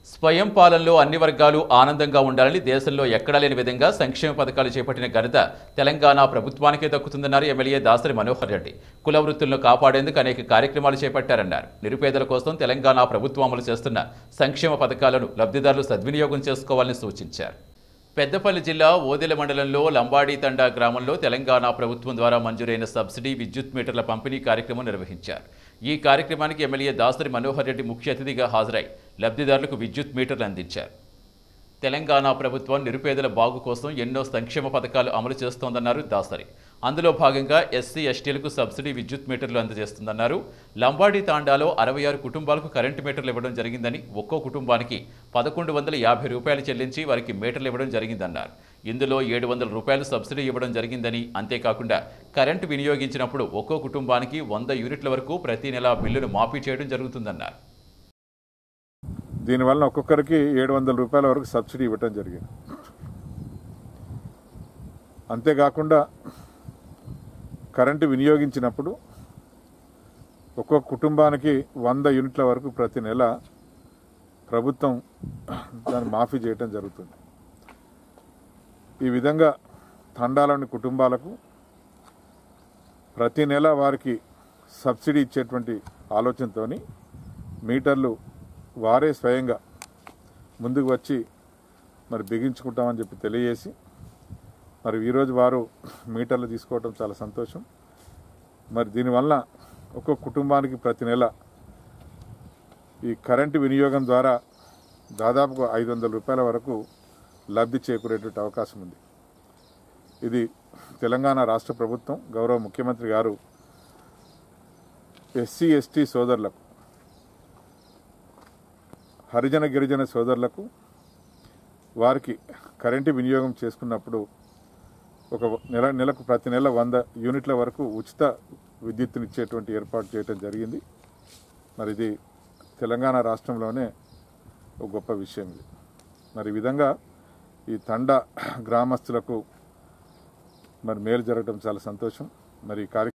స్వయం పాలనలో అన్ని వర్గాలు ఆనందంగా ఉండాలని దేశంలో ఎక్కడా లేని విధంగా సంక్షేమ పథకాలు చేపట్టిన ఘనత తెలంగాణ ప్రభుత్వానికే దక్కుతుందన్నారు ఎమ్మెల్యే దాసరి మనోహర్ రెడ్డి కుల వృత్తులను కాపాడేందుకు అనేక కార్యక్రమాలు చేపట్టారన్నారు నిరుపేదల కోసం తెలంగాణ ప్రభుత్వం అమలు చేస్తున్న సంక్షేమ పథకాలను లబ్ధిదారులు సద్వినియోగం చేసుకోవాలని సూచించారు పెద్దపల్లి జిల్లా ఓదెల మండలంలో లంబాడి తండా గ్రామంలో తెలంగాణ ప్రభుత్వం ద్వారా మంజూరైన సబ్సిడీ విద్యుత్ మీటర్ల పంపిణీ కార్యక్రమం నిర్వహించారు ఈ కార్యక్రమానికి ఎమ్మెల్యే దాసరి మనోహర్ రెడ్డి ముఖ్య అతిథిగా హాజరై లబ్ధిదారులకు విద్యుత్ మీటర్లు అందించారు తెలంగాణ ప్రభుత్వం నిరుపేదల బాగు కోసం ఎన్నో సంక్షేమ పథకాలు అమలు చేస్తోందన్నారు దాసరి అందులో భాగంగా ఎస్సీ ఎస్టీలకు సబ్సిడీ విద్యుత్ మీటర్లు అందజేస్తుందన్నారు లంబాడి తాండాలో అరవై ఆరు కుటుంబాలకు కరెంటు మీటర్లు ఇవ్వడం జరిగిందని ఒక్కో కుటుంబానికి పదకొండు వందల యాభై రూపాయలు చెల్లించి వారికి మీటర్లు ఇవ్వడం జరిగిందన్నారు ఇందులో ఏడు వందల రూపాయలు సబ్సిడీ ఇవ్వడం జరిగిందని అంతేకాకుండా కరెంటు వినియోగించినప్పుడు ఒక్కో కుటుంబానికి వంద యూనిట్ల వరకు ప్రతి నెల బిల్లును మాఫీ చేయడం జరుగుతుందన్నారు దీనివల్ల ఒక్కొక్కరికి ఏడు వందల రూపాయల వరకు సబ్సిడీ ఇవ్వటం జరిగింది అంతేకాకుండా కరెంటు వినియోగించినప్పుడు ఒక్కొక్క కుటుంబానికి వంద యూనిట్ల వరకు ప్రతి నెల ప్రభుత్వం దాన్ని మాఫీ చేయటం జరుగుతుంది ఈ విధంగా తండాలోని కుటుంబాలకు ప్రతి నెల వారికి సబ్సిడీ ఇచ్చేటువంటి ఆలోచనతోని మీటర్లు వారే స్వయంగా ముందుకు వచ్చి మరి బిగించుకుంటామని చెప్పి తెలియజేసి మరి ఈరోజు వారు మీటర్లు తీసుకోవటం చాలా సంతోషం మరి దీనివల్ల ఒక్కొక్క కుటుంబానికి ప్రతి నెల ఈ కరెంటు వినియోగం ద్వారా దాదాపుగా ఐదు వందల రూపాయల వరకు లబ్ధి చేకూరేటువంటి అవకాశం ఉంది ఇది తెలంగాణ రాష్ట్ర ప్రభుత్వం గౌరవ ముఖ్యమంత్రి గారు ఎస్సీ ఎస్టీ సోదరులకు హరిజన గిరిజన సోదరులకు వారికి కరెంటు వినియోగం చేసుకున్నప్పుడు ఒక నెల నెలకు ప్రతి నెల వంద యూనిట్ల వరకు ఉచిత విద్యుత్తునిచ్చేటువంటి ఏర్పాటు చేయడం జరిగింది మరి ఇది తెలంగాణ రాష్ట్రంలోనే ఒక గొప్ప విషయం ఇది మరి ఈ విధంగా ఈ తండ గ్రామస్తులకు మరి మేలు జరగడం చాలా సంతోషం మరి ఈ కార్య